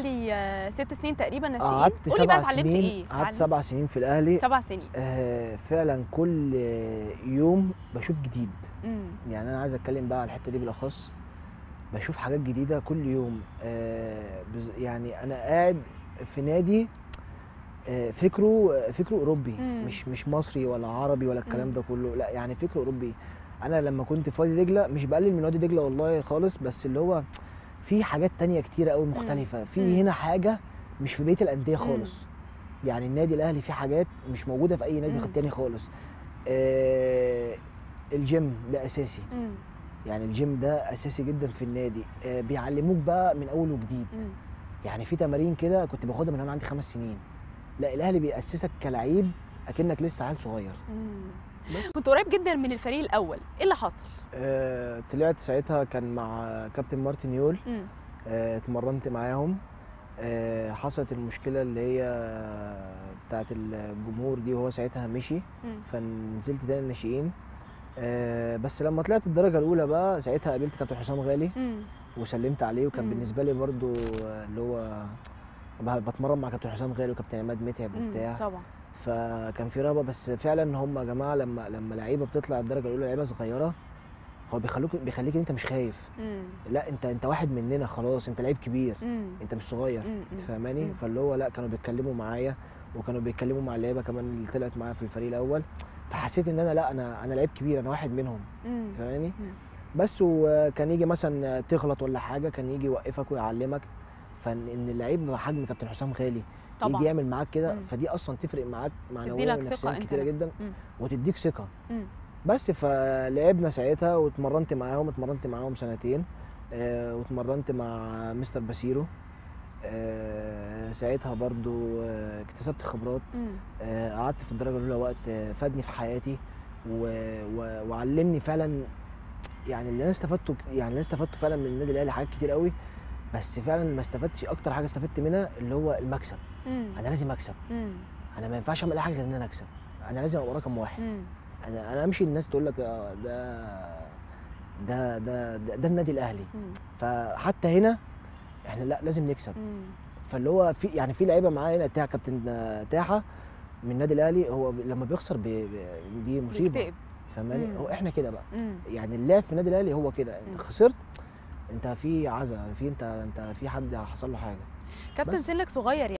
الاهلي آه، ست سنين تقريبا ناشئين قعدت قولي بقى سبع اتعلمت سنين ايه قعدت اتعلمت- سبع سنين في الاهلي سبع سنين آه فعلا كل يوم بشوف جديد امم يعني انا عايز اتكلم بقى على الحته دي بالاخص بشوف حاجات جديده كل يوم آه بز- يعني انا قاعد في نادي آه فكره فكره اوروبي مم. مش مش مصري ولا عربي ولا الكلام مم. ده كله لا يعني فكره اوروبي انا لما كنت في وادي دجله مش بقلل من وادي دجله والله خالص بس اللي هو في حاجات تانية كتيره قوي مختلفه مم. في هنا حاجه مش في بقيه الانديه مم. خالص يعني النادي الاهلي فيه حاجات مش موجوده في اي نادي مم. تاني خالص آه الجيم ده اساسي امم يعني الجيم ده اساسي جدا في النادي آه بيعلموك بقى من اول وجديد امم يعني في تمارين كده كنت باخدها من وانا عندي خمس سنين لا الاهلي بياسسك كلعيب اكنك لسه عيل صغير بس. كنت قريب جدا من الفريق الاول ايه اللي حصل آه طلعت ساعتها كان مع كابتن مارتن يول امم آه اتمرنت معاهم آه حصلت المشكله اللي هي بتاعت الجمهور دي وهو ساعتها مشي امم فنزلت تاني الناشئين آه بس لما طلعت الدرجه الاولى بقى ساعتها قابلت كابتن حسام غالي امم وسلمت عليه وكان مم. بالنسبه لي برضو اللي هو ب- بتمرن مع كابتن حسام غالي وكابتن عماد متعب وبتاع طبعا فكان في رهبه بس فعلا هم يا جماعه لما لما لعيبه بتطلع الدرجه الاولى لعيبه صغيره هو بيخلوك بيخليك إن انت مش خايف امم لا انت انت واحد مننا خلاص انت لعيب كبير امم انت مش صغير مم. انت فاهماني مم. فاللي هو لا كانوا بيتكلموا معايا وكانوا بيتكلموا مع اللعيبه كمان اللي طلعت معايا في الفريق الاول فحسيت ان انا لا انا انا لعيب كبير انا واحد منهم امم فاهماني مم. بس وكان يجي مثلا تغلط ولا حاجه كان يجي يوقفك ويعلمك فان إن اللعيب بحجم كابتن حسام غالي طبعا يجي يعمل معاك كده مم. فدي اصلا تفرق معاك معنويا تديلك ثقه ونفسيا انت كتيره نفسك. جدا مم. وتديك ثقه مم. بس فلعبنا ساعتها واتمرنت معاهم اتمرنت معاهم سنتين آه واتمرنت مع مستر باسيرو آه ساعتها برضو آه اكتسبت خبرات مم. آه قعدت في الدرجه الاولى وقت آه فادني في حياتي و... و... وعلمني فعلا يعني اللي انا استفدته ك- يعني اللي انا استفدته فعلا من النادي الاهلي حاجات كتير قوي بس فعلا ما استفدتش اكتر حاجه استفدت منها اللي هو المكسب مم. انا لازم اكسب مم. انا ما ينفعش اعمل اي حاجه غير ان انا اكسب انا لازم ابقى رقم واحد مم. انا انا امشي الناس تقول لك آه، ده ده ده ده, ده النادي الاهلي مم. فحتى هنا احنا لا لازم نكسب مم. فاللي هو في يعني في لعيبه معايا هنا تاحه كابتن آه، تاحه من النادي الاهلي هو ب- لما بيخسر بي بي دي مصيبه بيكتئب. فاهماني مم. هو احنا كده بقى مم. يعني اللعب في النادي الاهلي هو كده مم. انت خسرت انت في عزا في انت انت في حد حصل له حاجه كابتن بس. سنك صغير